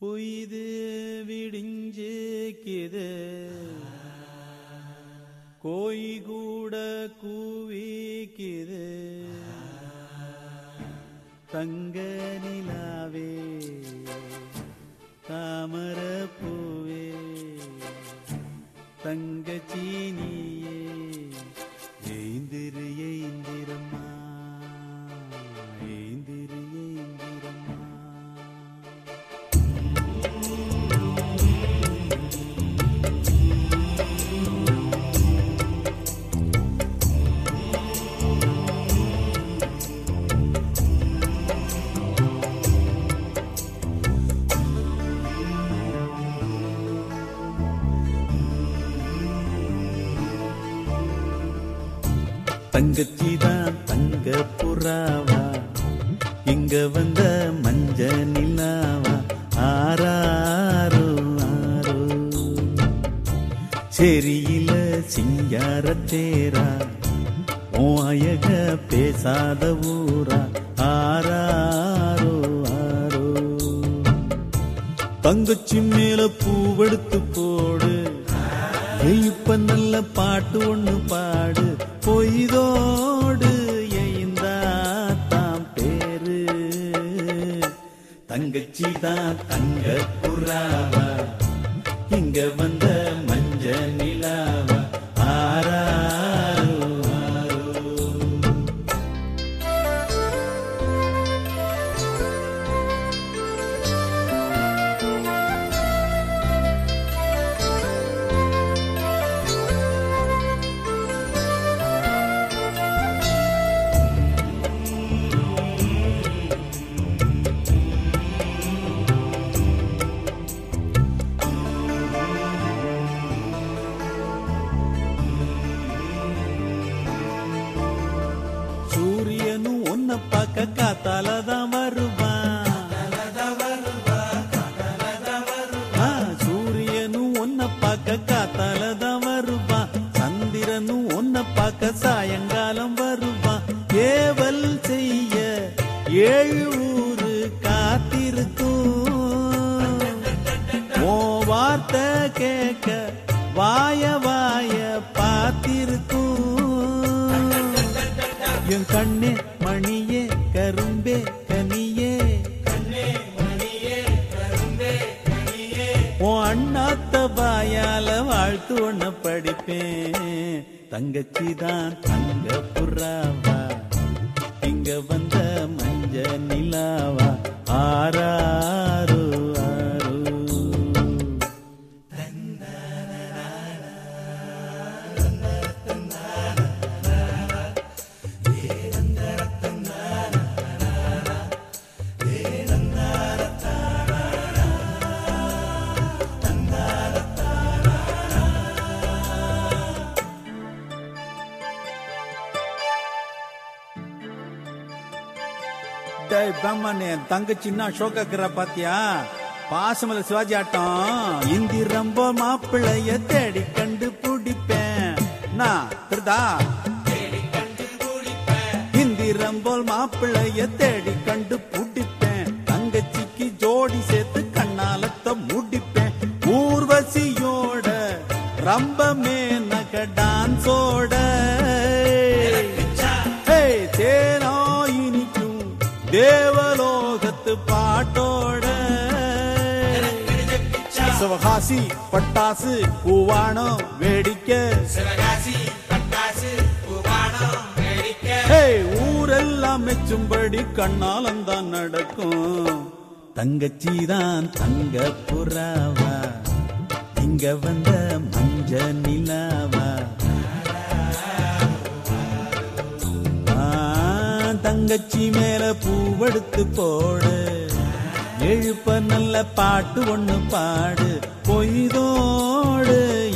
பொய்து விடிஞ்சிக்குது கோய் கூட கூவிக்குது தங்க நிலாவே தாமர பூவே தங்க சீனியே ஏந்திரு ஏந்திரம்மா ஏந்திரு ஏந்திரம்மா தங்கச்சி தான் தங்க புறாவா இங்க வந்த மஞ்ச நிலாவா ஆராரோ ஆரோ செரியில சிங்கார தேரா ஓ அயக பேசாத ஊரா ஆராரோ ஆரோ தங்கச்சி மேல பூவெடுத்து போடு ஏய், இப்ப நல்ல பாட்டு ஒண்ணு பாடு பொய்தோடு எய்ந்தா தாம் பேரு தங்கச்சி தான் தங்க புறாவா இங்க வந்த மஞ்ச நிலாவா ஆராரோ ஆரோ சூரியனும் ஒன்ன பார்க்க காத்தால தான் வருவான் ஆ, சூரியனும் ஒன்ன பார்க்க காத்தால தான் வருவான் சந்திரனும் ஒன்ன பார்க்க சாயங்காலம் வருவான் ஏவல் செய்ய ஏழு ஊரு காத்திருக்கும் ஓ வார்த்தை கேட்க வாய வாய பார்த்திருக்கும் என் கண்ணே மணியே கரும்பே கனியே உன் அண்ணாத்த வாயால வாழ்த்து ஒண்ண படிப்பேன் தங்கச்சி தான் தங்க புறாவா இங்க வந்த மஞ்ச நிலாவா ஆராரோ ஆரோ டேய் பிரம்மனே தங்கச்சின்னா ஷோக்காக்குற பாத்தியா பாசமல சிவாஜி ஆட்டம் இந்தி ரொம்ப மாப்பிள்ளைய தேடி கண்டு பிடிப்பேன் நான் திருதா இந்தி ரம்போல் மாப்பிள்ளைய தேடி கண்டு பிடிப்பேன் தங்கச்சிக்கு ஜோடி சேர்த்து கண்ணாலத்த முடிப்பேன் ஊர்வசியோட ரொம்ப மேனக டான்ஸோட ஹேய், தேனோ இனிக்கும் தேவலோகத்து பாட்டோட சிவகாசி பட்டாசு பூவானம் வேடிக்கை ஹே ஊரெல்லாம் மெச்சும்படி கண்ணாலந்தான் நடக்கும் தங்கச்சி தான் தங்க புறாவா இங்க வந்த மஞ்ச நிலாவா ஆ, தங்கச்சி மேல பூவெடுத்து போடு எழுப்ப நல்ல பாட்டு ஒண்ணு பாடு பொய்தோடு